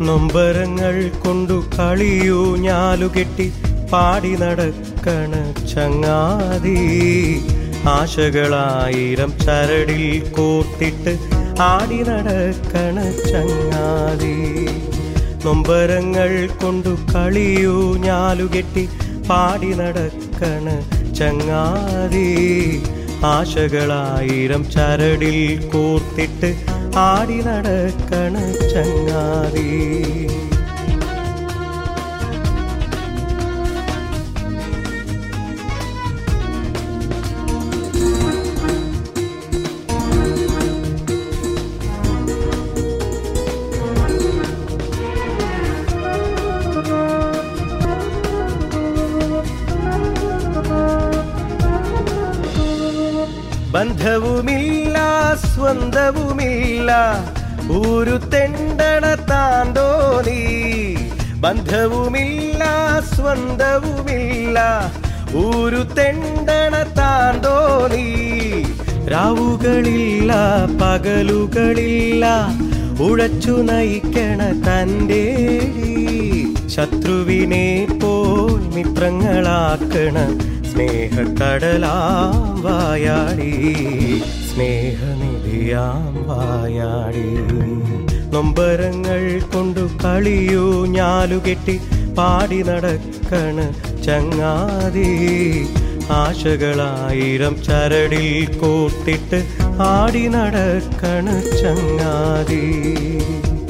നൊമ്പരങ്ങൾ കൊണ്ടു കളിയൂ ഞാലുകെട്ടി പാടി നടക്കണ ചങ്ങാതി ആശകളായിരം ചരടിൽ കോർത്തിട്ട് ആടി നടക്കണ ചങ്ങാതി നൊമ്പരങ്ങൾ കൊണ്ടു കളിയൂ ഞാലുകെട്ടി പാടി നടക്കണ ചങ്ങാതി ആശകളായിരം ചരടിൽ കോർത്തിട്ട് ആടി നടക്കണ ചങ്ങാതി ബന്ധവുമില്ല സ്വന്തവുമില്ല ഊരു തെണ്ടണ താന്തോനി ബന്ധവുമില്ല സ്വന്തവുമില്ല ഊരു തെണ്ടണ താന്തോനി രാവുകളില്ല പകലുകളില്ല ഉഴച്ചു നയിക്കണ തൻ്റെ ശത്രുവിനെ പോൽ മിത്രങ്ങളാക്കണ സ്നേഹക്കടലാം വായാടി സ്നേഹനിധിയാം വായാടി നൊമ്പരങ്ങൾ കൊണ്ടു കളിയൂ ഞാലുകെട്ടി പാടി നടക്കണ ചങ്ങാതി ആശകളായിരം ചരടിൽ കോർത്തിട്ട് ആടി നടക്കണ ചങ്ങാതി